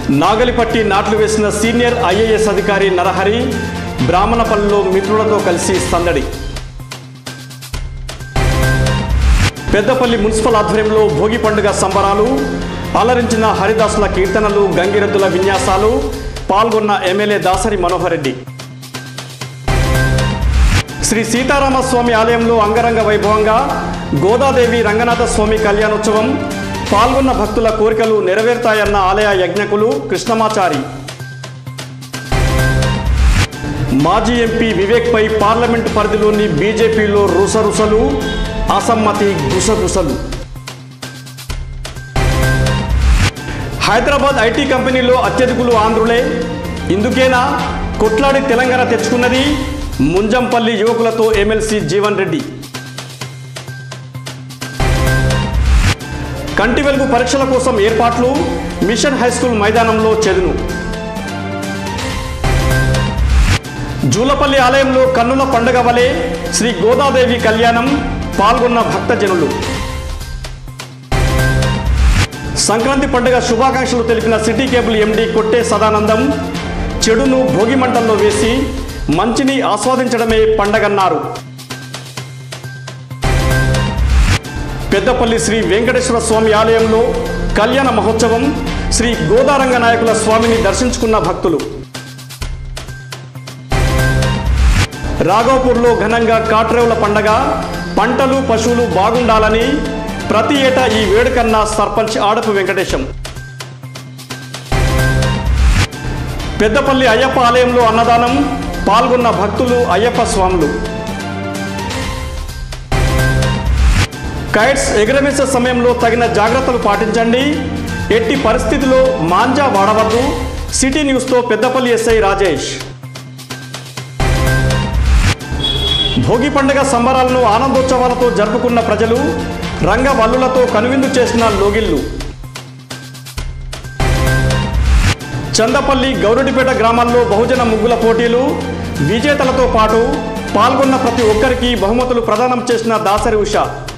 నాగలిపట్టి నాట్లు వేసిన senior IAS అధికారి నరహరి బ్రాహ్మణపల్లిలో మిత్రులతో కలిసి సందడి పెద్దపల్లి మున్సిపల్ ఆధ్వర్యంలో భోగి పండుగ సంబరాలు అలరించిన హరిదాసుల కీర్తనలు గంగిరెద్దుల విన్యాసాలు పాల్గొన్న ఎమ్మెల్యే దాసరి మనోహర్ రెడ్డి శ్రీ సీతారామస్వామి ఆలయంలో అంగరంగ వైభవంగా గోదాదేవి రంగనాథ స్వామి కళ్యాణోత్సవం పాల్గొన్న భక్తుల కోరికలు నెరవేరుతాయన్న ఆలయ యజ్ఞకులు కృష్ణమాచారి మాజీ ఎంపీ వివేక్పై పార్లమెంటు పరిధిలోని బీజేపీలో రుసరుసలు అసమ్మతి గుసగుసలు హైదరాబాద్ ఐటీ కంపెనీలో అత్యధికులు ఆంధ్రులే ఇందుకేనా కొట్లాడి తెలంగాణ తెచ్చుకున్నది ముంజంపల్లి యువకులతో ఎమ్మెల్సీ జీవన్ రెడ్డి కంటి వెలుగు పరీక్షల కోసం ఏర్పాట్లు మిషన్ హైస్కూల్ మైదానంలో చెదును జూలపల్లి ఆలయంలో కన్నుల పండుగ వలె శ్రీ గోదాదేవి కళ్యాణం పాల్గొన్న భక్తజనులు సంక్రాంతి పండుగ శుభాకాంక్షలు తెలిపిన సిటీ కేబుల్ ఎండి కొట్టే సదానందం చెడును భోగి మంటల్లో వేసి మంచిని ఆస్వాదించడమే పండగన్నారు పెద్దపల్లి శ్రీ వెంకటేశ్వర స్వామి ఆలయంలో కళ్యాణ మహోత్సవం శ్రీ గోదారంగ నాయకుల స్వామిని దర్శించుకున్న భక్తులు రాఘవపూర్లో ఘనంగా కాట్రేవుల పండగ పంటలు పశువులు బాగుండాలని ప్రతి ఏటా ఈ వేడుకన్న సర్పంచ్ ఆడపు వెంకటేశం పెద్దపల్లి అయ్యప్ప ఆలయంలో అన్నదానం పాల్గొన్న భక్తులు అయ్యప్ప స్వాములు కైట్స్ ఎగరవేసే సమయంలో తగిన జాగ్రత్తలు పాటించండి ఎట్టి పరిస్థితిలో మాంజా వాడవద్దు సిటీ న్యూస్తో పెద్దపల్లి ఎస్ఐ రాజేష్ భోగి పండుగ సంబరాలను ఆనందోత్సవాలతో జరుపుకున్న ప్రజలు రంగవల్లులతో కనువిందు చేసిన లోగిళ్ళు చందపల్లి గౌరెడ్డిపేట గ్రామాల్లో బహుజన ముగ్గుల పోటీలు విజేతలతో పాటు పాల్గొన్న ప్రతి ఒక్కరికి బహుమతులు ప్రదానం చేసిన దాసరి ఉష